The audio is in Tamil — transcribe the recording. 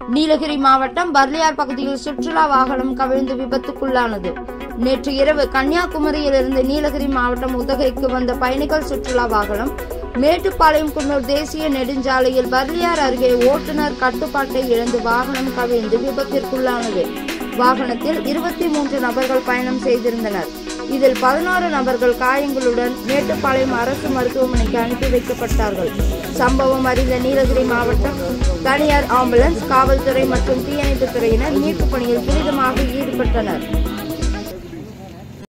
நீலகிரி மாவட்டம் பர்லியார் பகுதியில் சுற்றுலா வாகனம் கவிழ்ந்து விபத்துக்குள்ளானது நேற்று இரவு கன்னியாகுமரியிலிருந்து நீலகிரி மாவட்டம் உதகைக்கு வந்த பயணிகள் சுற்றுலா வாகனம் மேட்டுப்பாளையம் குன்னூர் தேசிய நெடுஞ்சாலையில் பர்லியார் அருகே ஓட்டுநர் கட்டுப்பாட்டை இழந்து வாகனம் கவிழ்ந்து விபத்திற்குள்ளானது வாகனத்தில் இருபத்தி மூன்று நபர்கள் பயணம் செய்திருந்தனர் இதில் பதினாறு நபர்கள் காயங்களுடன் மேட்டுப்பாளையம் அரசு மருத்துவமனைக்கு அனுப்பி வைக்கப்பட்டார்கள் சம்பவம் அறிந்த நீலகிரி மாவட்டம் தனியார் ஆம்புலன்ஸ் காவல்துறை மற்றும் தீயணைப்புத் துறையினர் மீட்புப் பணியில் துரிதமாக ஈடுபட்டனர்